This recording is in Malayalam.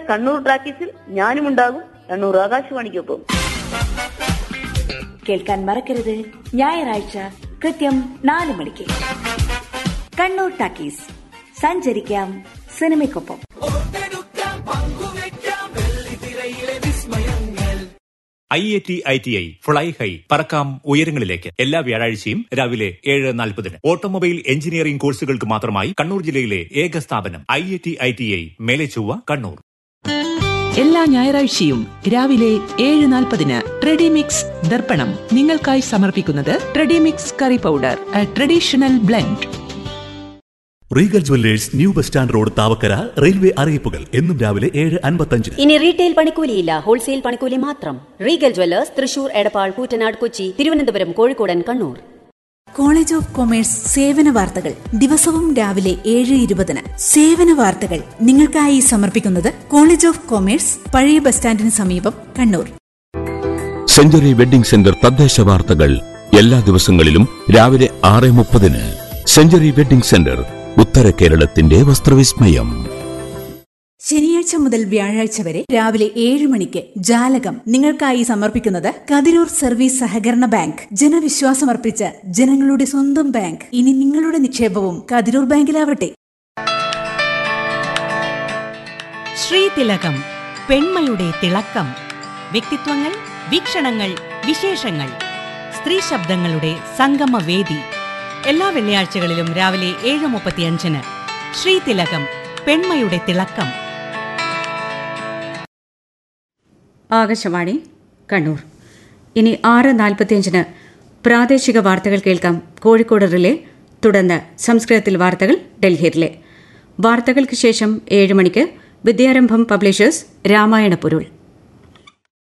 കണ്ണൂർ ട്രാക്കീസിൽ ഞാനും ഉണ്ടാകും കണ്ണൂർ ആകാശവാണിക്കൊപ്പം കേൾക്കാൻ മറക്കരുത് ഞായറാഴ്ച കൃത്യം നാല് മണിക്ക് കണ്ണൂർ ടാക്കീസ് സഞ്ചരിക്കാം സിനിമയ്ക്കൊപ്പം I I T I T I fly high പറക്കാം ഉയരങ്ങളിലേക്ക് എല്ലാ വ്യാഴാഴ്ചയും രാവിലെ ഏഴ് നാൽപ്പതിന് ഓട്ടോമൊബൈൽ എഞ്ചിനീയറിംഗ് കോഴ്സുകൾക്ക് മാത്രമായി കണ്ണൂർ ജില്ലയിലെ ഏക സ്ഥാപനം I I T I T I Melechovva Kannur എല്ലാ ഞായറാഴ്ചയും രാവിലെ ഏഴ് നാൽപ്പതിന് ട്രെഡിമിക്സ് ദർപ്പണം നിങ്ങൾക്കായി സമർപ്പിക്കുന്നത് Tredymix curry powder a traditional blend Regal Jewellers new bus stand road Thavakkara railway അറിയിപ്പുകൾ എന്നും രാവിലെ ഏഴ് അൻപത്തഞ്ചിന് ഇനി റീറ്റെയിൽ പണിക്കൂലിയില്ല ഹോൾസെയിൽ പണിക്കൂലി മാത്രം റീഗൽ ജ്വല്ലേഴ്സ് തൃശൂർ എടപ്പാൾ കൂറ്റനാട് കൊച്ചി തിരുവനന്തപുരം കോഴിക്കോടൻ കണ്ണൂർ കോളേജ് ഓഫ് കൊമേഴ്സ് സേവന വാർത്തകൾ ദിവസവും രാവിലെ ഏഴ് ഇരുപതിന് സേവന വാർത്തകൾ നിങ്ങൾക്കായി സമർപ്പിക്കുന്നത് കോളേജ് ഓഫ് കൊമേഴ്സ് പഴയ ബസ് സ്റ്റാൻഡിന് സമീപം കണ്ണൂർ സെഞ്ചുറി വെഡിംഗ് സെന്റർ തദ്ദേശ വാർത്തകൾ എല്ലാ ദിവസങ്ങളിലും രാവിലെ ആറ് മുപ്പതിന് സെഞ്ചുറി വെഡിംഗ് സെന്റർ ഉത്തര കേരളത്തിന്റെ വസ്ത്രവിസ്മയം ശനിയാഴ്ച മുതൽ വ്യാഴാഴ്ച വരെ രാവിലെ ഏഴ് മണിക്ക് ജാലകം നിങ്ങൾക്കായി സമർപ്പിക്കുന്നത് കതിരൂർ സർവീസ് സഹകരണ ബാങ്ക് ജനവിശ്വാസമർപ്പിച്ച ജനങ്ങളുടെ സ്വന്തം ബാങ്ക് ഇനി നിങ്ങളുടെ നിക്ഷേപവും കതിരൂർ ബാങ്കിലാവട്ടെ ശ്രീതിലകം പെൺമയുടെ തിളക്കം വ്യക്തിത്വങ്ങൾ വീക്ഷണങ്ങൾ വിശേഷങ്ങൾ സ്ത്രീ ശബ്ദങ്ങളുടെ സംഗമവേദി എല്ലാ വെള്ളിയാഴ്ചകളിലും രാവിലെ ഏഴ് മുപ്പത്തിയഞ്ചിന് ശ്രീതിലകം പെൺമയുടെ തിളക്കം ആകാശവാണി കണ്ണൂർ ഇനി ആറ് നാൽപ്പത്തിയഞ്ചിന് പ്രാദേശിക വാർത്തകൾ കേൾക്കാം കോഴിക്കോട് റിലേ തുടർന്ന് സംസ്കൃതത്തിൽ വാർത്തകൾ ഡൽഹിയിലെ വാർത്തകൾക്ക് ശേഷം ഏഴ് മണിക്ക് വിദ്യാരംഭം പബ്ലിഷേഴ്സ് രാമായണ പൊരുൾ